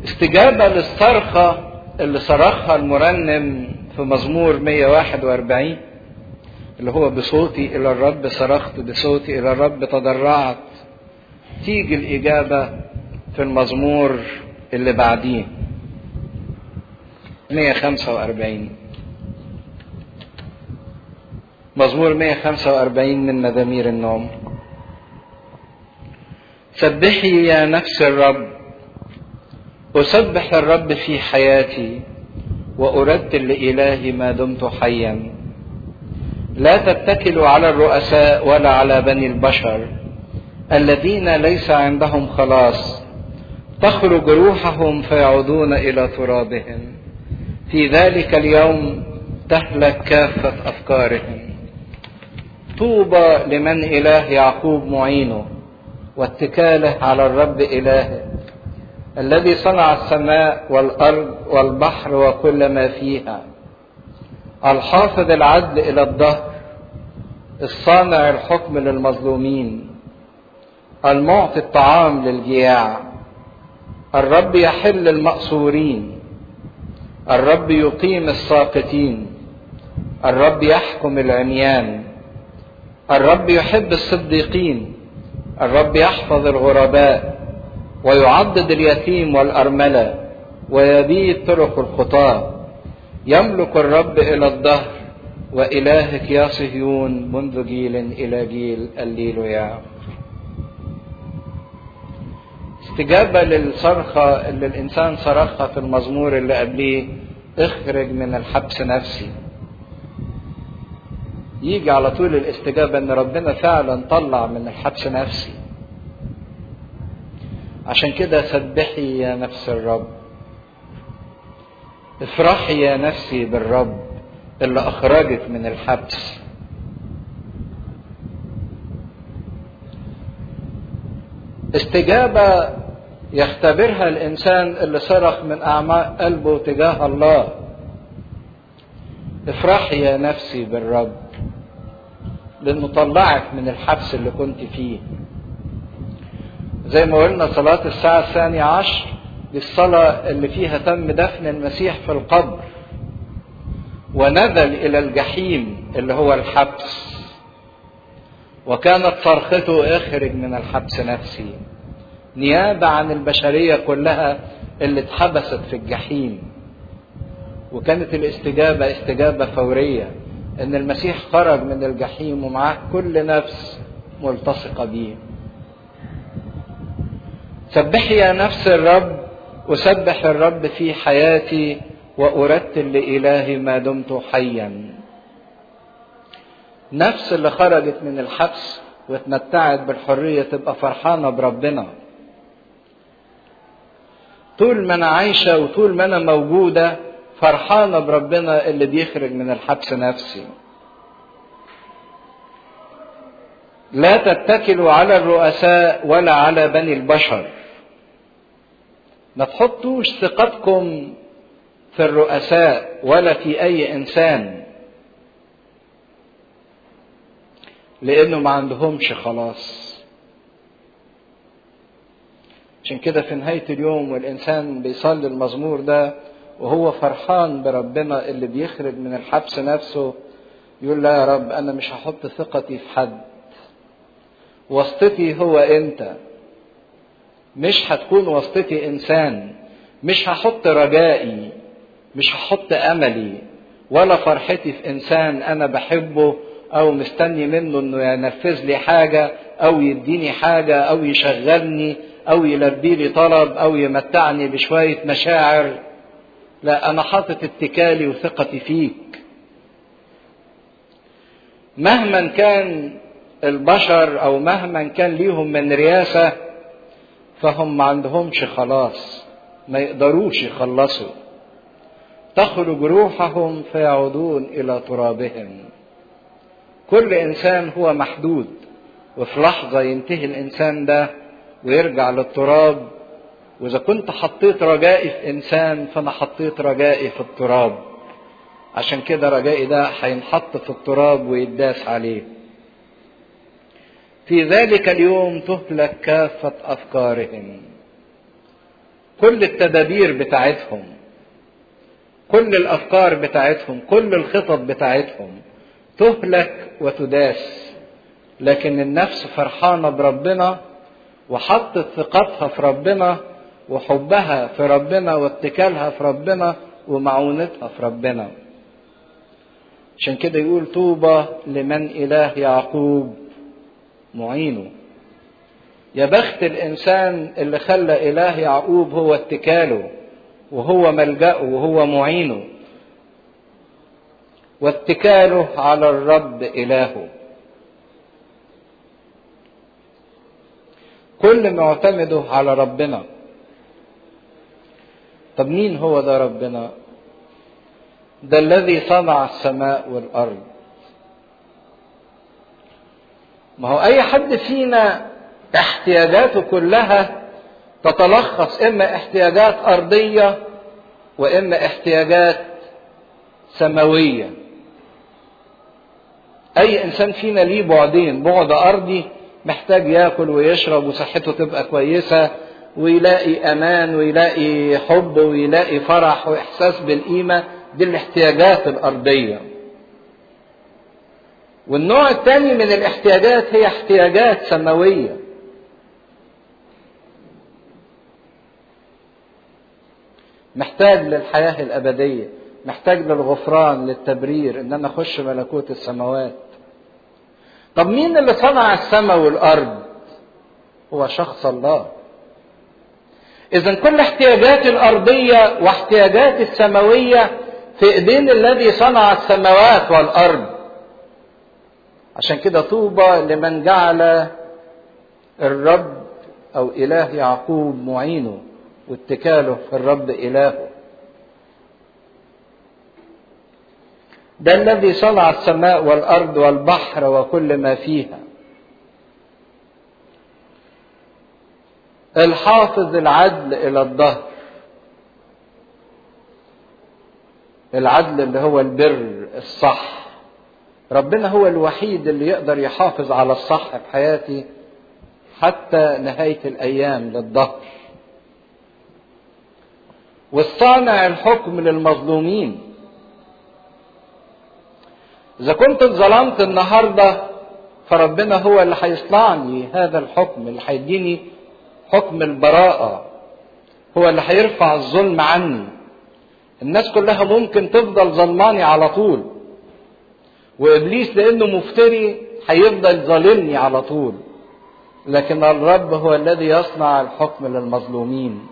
استجابة للصرخة اللي صرخها المرنم في مزمور 141 اللي هو بصوتي إلى الرب صرخت بصوتي إلى الرب تضرعت تيجي الإجابة في المزمور اللي بعديه 145 مزمور 145 من مزامير النوم سبحي يا نفس الرب أسبح الرب في حياتي وأرتل لإلهي ما دمت حيا لا تتكلوا على الرؤساء ولا على بني البشر الذين ليس عندهم خلاص تخرج روحهم فيعودون إلى ترابهم في ذلك اليوم تهلك كافة أفكارهم طوبى لمن إله يعقوب معينه واتكاله على الرب إلهه الذي صنع السماء والأرض والبحر وكل ما فيها الحافظ العدل إلى الظهر الصانع الحكم للمظلومين المعطي الطعام للجياع الرب يحل المأسورين الرب يقيم الساقطين الرب يحكم العميان الرب يحب الصديقين الرب يحفظ الغرباء ويعضد اليتيم والأرملة ويبيد طرق الخطاة يملك الرب إلى الدهر وإلهك يا صهيون منذ جيل إلى جيل الليلويا استجابة للصرخة اللي الإنسان صرخها في المزمور اللي قبليه اخرج من الحبس نفسي يجي على طول الاستجابة ان ربنا فعلا طلع من الحبس نفسي عشان كده سبحي يا نفس الرب افرحي يا نفسي بالرب اللي اخرجك من الحبس استجابة يختبرها الإنسان اللي صرخ من أعماق قلبه تجاه الله افرحي يا نفسي بالرب لأنه طلعك من الحبس اللي كنت فيه زي ما قلنا صلاة الساعة الثانية عشر دي الصلاة اللي فيها تم دفن المسيح في القبر ونزل إلى الجحيم اللي هو الحبس وكانت صرخته اخرج من الحبس نفسي نيابة عن البشرية كلها اللي اتحبست في الجحيم وكانت الاستجابة استجابة فورية ان المسيح خرج من الجحيم ومعاه كل نفس ملتصقة بيه سبحي يا نفس الرب أسبح الرب في حياتي وأرتل لإلهي ما دمت حيا نفس اللي خرجت من الحبس واتمتعت بالحرية تبقى فرحانة بربنا طول ما أنا عايشة وطول ما أنا موجودة فرحانة بربنا اللي بيخرج من الحبس نفسي لا تتكلوا على الرؤساء ولا على بني البشر ما تحطوش ثقتكم في الرؤساء ولا في اي انسان لانه ما عندهمش خلاص عشان كده في نهاية اليوم والإنسان بيصلي المزمور ده وهو فرحان بربنا اللي بيخرج من الحبس نفسه يقول لا يا رب أنا مش هحط ثقتي في حد واسطتي هو أنت مش هتكون واسطتي إنسان مش هحط رجائي مش هحط أملي ولا فرحتي في إنسان أنا بحبه أو مستني منه إنه ينفذ لي حاجة أو يديني حاجة أو يشغلني أو يلبي لي طلب أو يمتعني بشوية مشاعر لا أنا حاطط اتكالي وثقتي فيك مهما كان البشر أو مهما كان ليهم من رياسة فهم ما عندهمش خلاص ما يقدروش يخلصوا تخرج روحهم فيعودون إلى ترابهم كل إنسان هو محدود وفي لحظة ينتهي الإنسان ده ويرجع للتراب وإذا كنت حطيت رجائي في إنسان فأنا حطيت رجائي في التراب عشان كده رجائي ده هينحط في التراب ويداس عليه في ذلك اليوم تهلك كافة أفكارهم كل التدابير بتاعتهم كل الافكار بتاعتهم كل الخطط بتاعتهم تهلك وتداس لكن النفس فرحانه بربنا وحطت ثقتها في ربنا وحبها في ربنا واتكالها في ربنا ومعونتها في ربنا عشان كده يقول طوبى لمن اله يعقوب معينه يا بخت الانسان اللي خلى اله يعقوب هو اتكاله وهو ملجأه وهو معينه واتكاله على الرب إلهه كل معتمده على ربنا طب مين هو ده ربنا ده الذي صنع السماء والأرض ما هو أي حد فينا احتياجاته كلها تتلخص إما احتياجات أرضية وإما احتياجات سماوية أي إنسان فينا ليه بعدين بعد أرضي محتاج ياكل ويشرب وصحته تبقى كويسة ويلاقي أمان ويلاقي حب ويلاقي فرح وإحساس بالقيمة دي الاحتياجات الأرضية والنوع الثاني من الاحتياجات هي احتياجات سماوية محتاج للحياة الأبدية محتاج للغفران للتبرير ان انا اخش ملكوت السماوات طب مين اللي صنع السماء والارض هو شخص الله اذا كل احتياجات الارضيه واحتياجات السماويه في ايدين الذي صنع السماوات والارض عشان كده طوبى لمن جعل الرب او اله يعقوب معينه واتكاله في الرب الهه ده الذي صنع السماء والارض والبحر وكل ما فيها الحافظ العدل الى الظهر العدل اللي هو البر الصح ربنا هو الوحيد اللي يقدر يحافظ على الصح في حياتي حتى نهاية الأيام للظهر والصانع الحكم للمظلومين إذا كنت اتظلمت النهاردة فربنا هو اللي هيصنع لي هذا الحكم اللي هيديني حكم البراءة هو اللي هيرفع الظلم عني الناس كلها ممكن تفضل ظلماني على طول وإبليس لأنه مفتري هيفضل ظالمني على طول لكن الرب هو الذي يصنع الحكم للمظلومين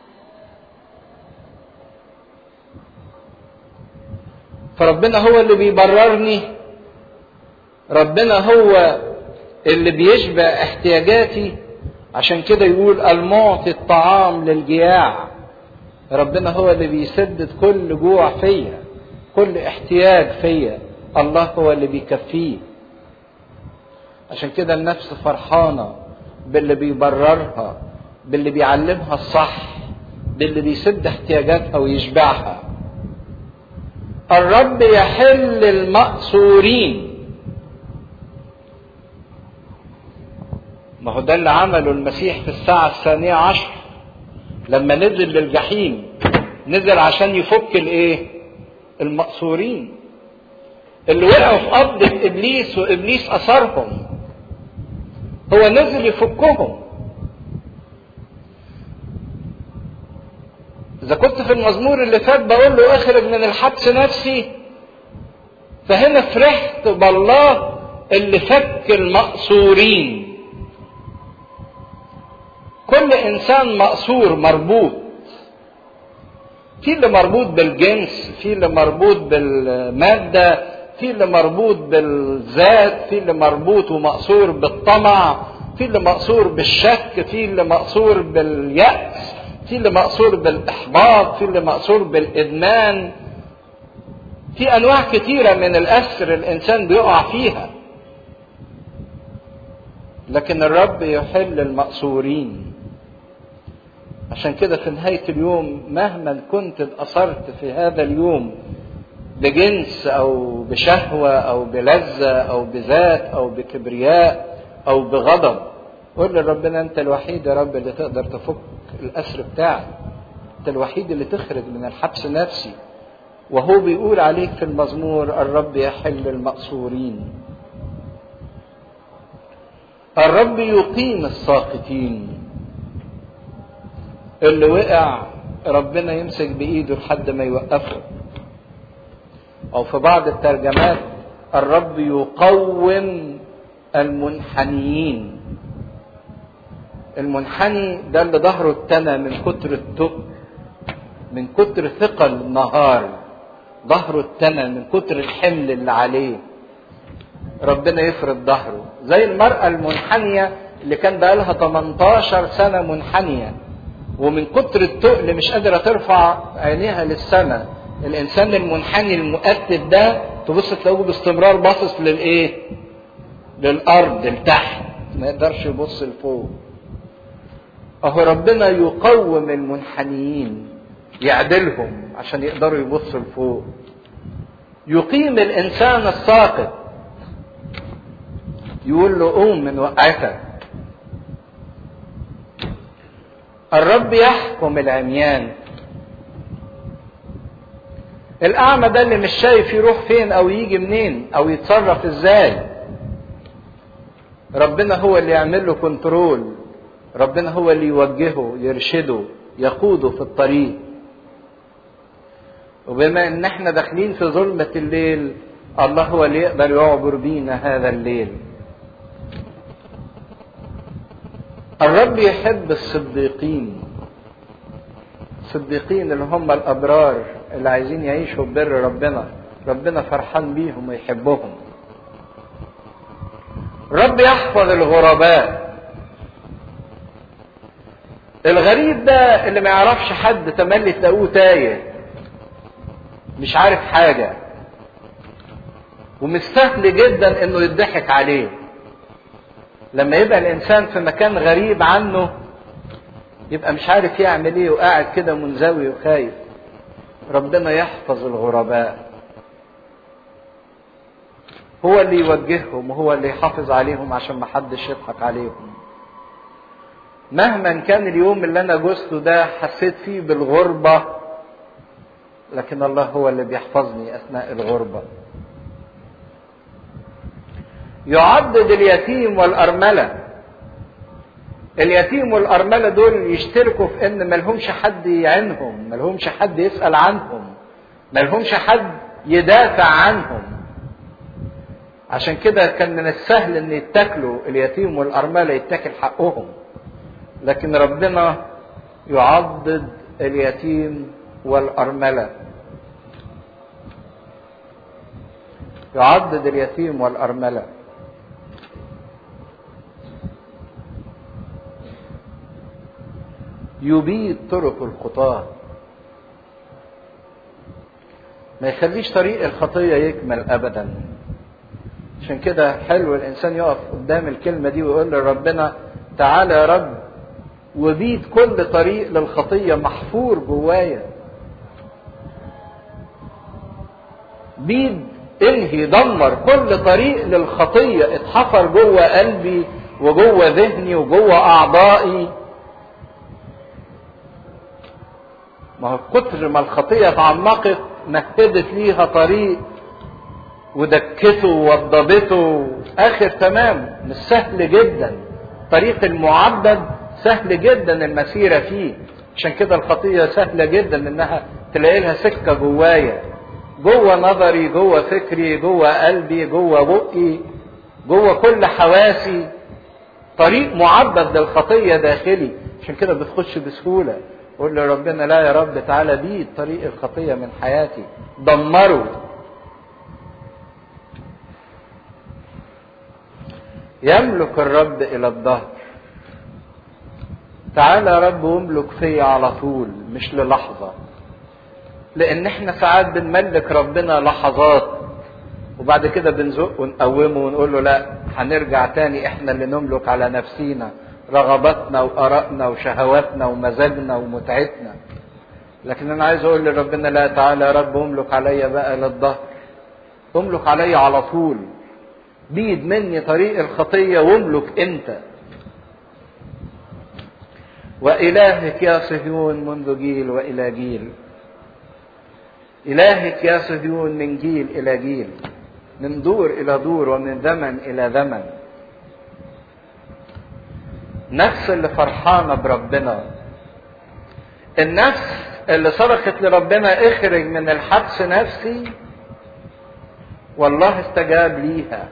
فربنا هو اللي بيبررني ربنا هو اللي بيشبع احتياجاتي عشان كده يقول المعطي الطعام للجياع ربنا هو اللي بيسدد كل جوع فيا كل احتياج فيا الله هو اللي بيكفيه عشان كده النفس فرحانة باللي بيبررها باللي بيعلمها الصح باللي بيسد احتياجاتها ويشبعها الرب يحل المأسورين ما هو ده اللي عمله المسيح في الساعة الثانية عشر لما نزل للجحيم نزل عشان يفك الايه المأسورين اللي وقعوا في قبضة إبليس وإبليس أثرهم هو نزل يفكهم إذا كنت في المزمور اللي فات بقول له اخرج من الحبس نفسي فهنا فرحت بالله اللي فك المأسورين كل إنسان مأسور مربوط في اللي مربوط بالجنس في اللي مربوط بالمادة في اللي مربوط بالذات في اللي مربوط ومأسور بالطمع في اللي مأسور بالشك في اللي مأسور باليأس في اللي مأسور بالإحباط في اللي مأسور بالإدمان في أنواع كثيرة من الأسر الإنسان بيقع فيها لكن الرب يحل المأسورين عشان كده في نهاية اليوم مهما كنت اتأثرت في هذا اليوم بجنس أو بشهوة أو بلذة أو بذات أو بكبرياء أو بغضب قول لربنا أنت الوحيد يا رب اللي تقدر تفك الأسر بتاعي انت الوحيد اللي تخرج من الحبس نفسي وهو بيقول عليك في المزمور الرب يحل المأسورين الرب يقيم الساقطين اللي وقع ربنا يمسك بايده لحد ما يوقفه او في بعض الترجمات الرب يقوم المنحنيين المنحني ده اللي ظهره اتنى من كتر التق من كتر ثقل النهار ظهره اتنى من كتر الحمل اللي عليه ربنا يفرد ظهره زي المرأة المنحنية اللي كان بقالها 18 سنة منحنية ومن كتر التقل مش قادرة ترفع عينيها للسماء الإنسان المنحني المؤكد ده تبص تلاقوه باستمرار باصص للإيه؟ للأرض لتحت ما يقدرش يبص لفوق أهو ربنا يقوم المنحنيين يعدلهم عشان يقدروا يبصوا لفوق يقيم الإنسان الساقط يقول له قوم من وقعتك الرب يحكم العميان الأعمى ده اللي مش شايف يروح فين أو يجي منين أو يتصرف إزاي ربنا هو اللي يعمل له كنترول ربنا هو اللي يوجهه يرشده يقوده في الطريق وبما ان احنا داخلين في ظلمة الليل الله هو اللي يقدر يعبر بينا هذا الليل الرب يحب الصديقين الصديقين اللي هم الابرار اللي عايزين يعيشوا ببر ربنا ربنا فرحان بيهم ويحبهم رب يحفظ الغرباء الغريب ده اللي ما يعرفش حد تملي تلاقوه تايه مش عارف حاجة ومش سهل جدا انه يضحك عليه لما يبقى الانسان في مكان غريب عنه يبقى مش عارف يعمل ايه وقاعد كده منزوي وخايف ربنا يحفظ الغرباء هو اللي يوجههم وهو اللي يحافظ عليهم عشان ما حدش يضحك عليهم مهما كان اليوم اللي انا جزته ده حسيت فيه بالغربة لكن الله هو اللي بيحفظني اثناء الغربة يعضد اليتيم والأرملة اليتيم والأرملة دول يشتركوا في ان ملهمش حد يعينهم ملهمش حد يسأل عنهم ملهمش حد يدافع عنهم عشان كده كان من السهل ان يتاكلوا اليتيم والأرملة يتاكل حقهم لكن ربنا يعضد اليتيم والأرملة يعضد اليتيم والأرملة يبيد طرق الخطاة ما يخليش طريق الخطية يكمل أبدا عشان كده حلو الإنسان يقف قدام الكلمة دي ويقول لربنا تعالى يا رب وبيد كل طريق للخطية محفور جوايا بيد انهي دمر كل طريق للخطية اتحفر جوه قلبي وجوه ذهني وجوه أعضائي ما هو كتر ما الخطية اتعمقت مهدت ليها طريق ودكته ووضبته آخر تمام مش سهل جدا طريق المعبد سهل جدا المسيرة فيه عشان كده الخطية سهلة جدا انها تلاقي لها سكة جوايا جوه نظري جوه فكري جوه قلبي جوه بقي جوه كل حواسي طريق معبد للخطية داخلي عشان كده بتخش بسهولة قول لربنا لا يا رب تعالى بيد طريق الخطية من حياتي دمره يملك الرب إلى الظهر تعالى يا رب واملك فيا على طول مش للحظة لأن احنا ساعات بنملك ربنا لحظات وبعد كده بنزق ونقومه ونقول له لا هنرجع تاني احنا اللي نملك على نفسينا رغباتنا وآرائنا وشهواتنا ومزاجنا ومتعتنا لكن انا عايز اقول لربنا لا تعالى يا رب املك عليا بقى للظهر املك عليا على طول بيد مني طريق الخطية واملك انت وإلهك يا صهيون منذ جيل وإلى جيل إلهك يا صهيون من جيل إلى جيل من دور إلى دور ومن زمن إلى زمن نفس اللي فرحانة بربنا النفس اللي صرخت لربنا اخرج من الحبس نفسي والله استجاب ليها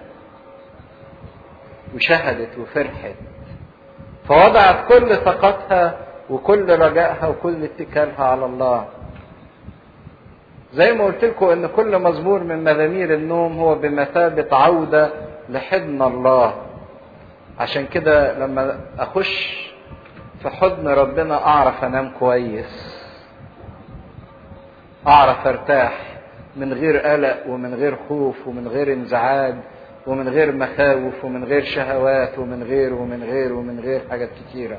وشهدت وفرحت فوضعت كل طاقتها وكل رجائها وكل اتكالها على الله زي ما قلت لكم ان كل مزمور من مزامير النوم هو بمثابة عودة لحضن الله عشان كده لما اخش في حضن ربنا اعرف انام كويس اعرف ارتاح من غير قلق ومن غير خوف ومن غير انزعاج ومن غير مخاوف ومن غير شهوات ومن غير ومن غير ومن غير حاجات كتيره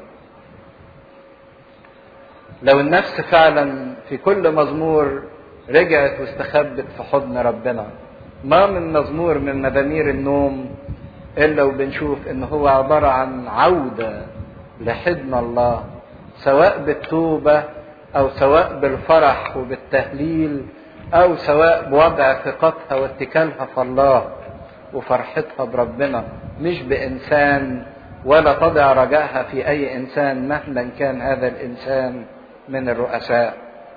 لو النفس فعلا في كل مزمور رجعت واستخبت في حضن ربنا ما من مزمور من مزامير النوم الا وبنشوف ان هو عباره عن عوده لحضن الله سواء بالتوبه او سواء بالفرح وبالتهليل او سواء بوضع ثقتها واتكالها في الله وفرحتها بربنا مش بانسان ولا تضع رجائها في اي انسان مهما كان هذا الانسان من الرؤساء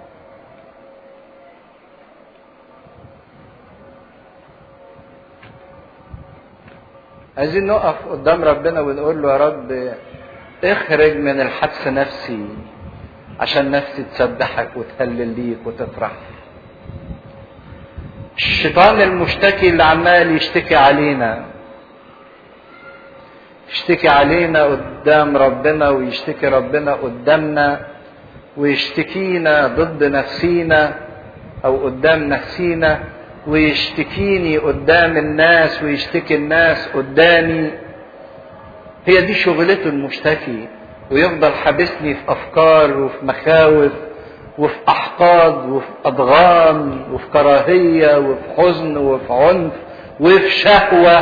عايزين نقف قدام ربنا ونقول له يا رب اخرج من الحبس نفسي عشان نفسي تسبحك وتهلل ليك وتفرح الشيطان المشتكي اللي عمال يشتكي علينا يشتكي علينا قدام ربنا ويشتكي ربنا قدامنا ويشتكينا ضد نفسينا او قدام نفسينا ويشتكيني قدام الناس ويشتكي الناس قدامي هي دي شغلته المشتكي ويفضل حابسني في افكار وفي مخاوف وفي احقاد وفي اضغام وفي كراهيه وفي حزن وفي عنف وفي شهوه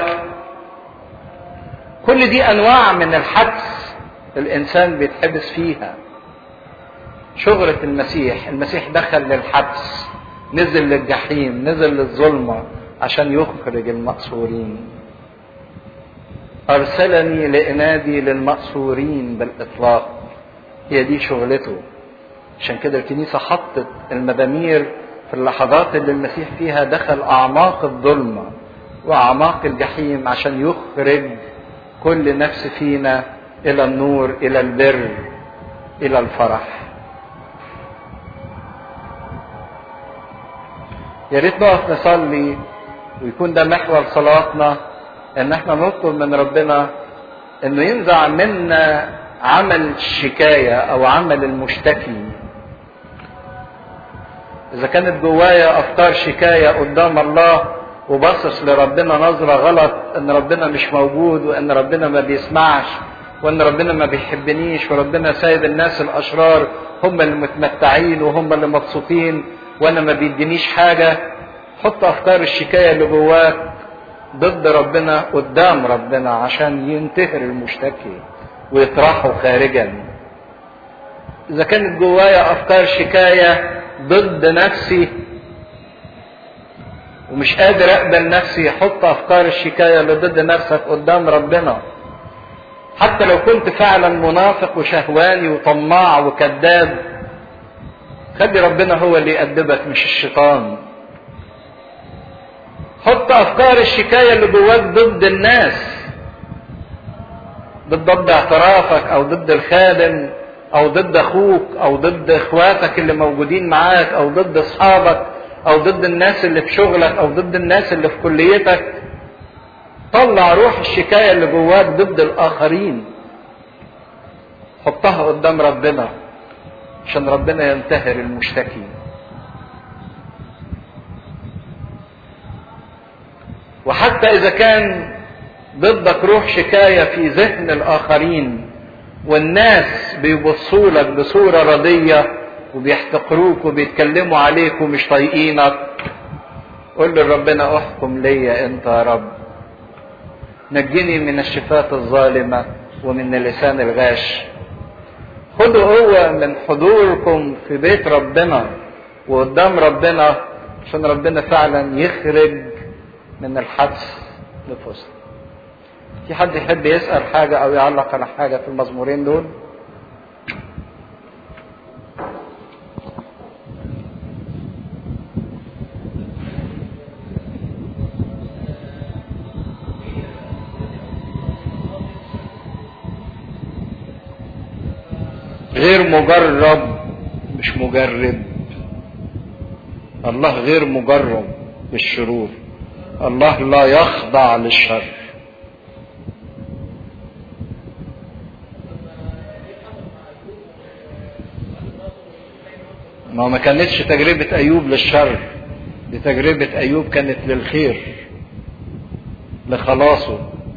كل دي انواع من الحبس الانسان بيتحبس فيها شغلة المسيح المسيح دخل للحبس نزل للجحيم نزل للظلمة عشان يخرج المأسورين أرسلني لإنادي للمأسورين بالإطلاق هي دي شغلته عشان كده الكنيسة حطت المزامير في اللحظات اللي المسيح فيها دخل أعماق الظلمة وأعماق الجحيم عشان يخرج كل نفس فينا إلى النور إلى البر إلى الفرح يا ريت نقف نصلي ويكون ده محور صلاتنا ان احنا نطلب من ربنا انه ينزع منا عمل الشكاية او عمل المشتكي اذا كانت جوايا افكار شكاية قدام الله وبصص لربنا نظرة غلط ان ربنا مش موجود وان ربنا ما بيسمعش وان ربنا ما بيحبنيش وربنا سايب الناس الاشرار هم اللي متمتعين وهم اللي مبسوطين وانا ما بيدينيش حاجة حط افكار الشكاية اللي جواك ضد ربنا قدام ربنا عشان ينتهر المشتكي ويطرحه خارجا اذا كانت جوايا افكار شكاية ضد نفسي ومش قادر اقبل نفسي حط افكار الشكاية اللي ضد نفسك قدام ربنا حتى لو كنت فعلا منافق وشهواني وطماع وكذاب خلي ربنا هو اللي يأدبك مش الشيطان حط افكار الشكاية اللي جواك ضد الناس ضد اعترافك او ضد الخادم او ضد اخوك او ضد اخواتك اللي موجودين معاك او ضد اصحابك او ضد الناس اللي في شغلك او ضد الناس اللي في كليتك طلع روح الشكاية اللي جواك ضد الاخرين حطها قدام ربنا عشان ربنا ينتهر المشتكي وحتى اذا كان ضدك روح شكاية في ذهن الاخرين والناس بيبصوا لك بصورة ردية وبيحتقروك وبيتكلموا عليك ومش طايقينك قل لربنا احكم ليا انت يا رب نجني من الشفات الظالمة ومن اللسان الغاش خدوا قوة من حضوركم في بيت ربنا وقدام ربنا عشان ربنا فعلا يخرج من الحبس نفوسنا في حد يحب يسأل حاجة أو يعلق على حاجة في المزمورين دول؟ غير مجرب مش مجرب الله غير مجرب بالشرور الله لا يخضع للشر ما ما كانتش تجربة أيوب للشر دي تجربة أيوب كانت للخير لخلاصه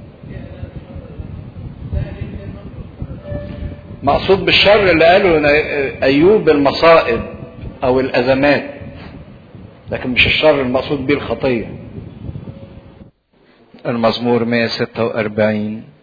مقصود بالشر اللي قاله أيوب المصائب أو الأزمات لكن مش الشر المقصود به الخطية المزمور 146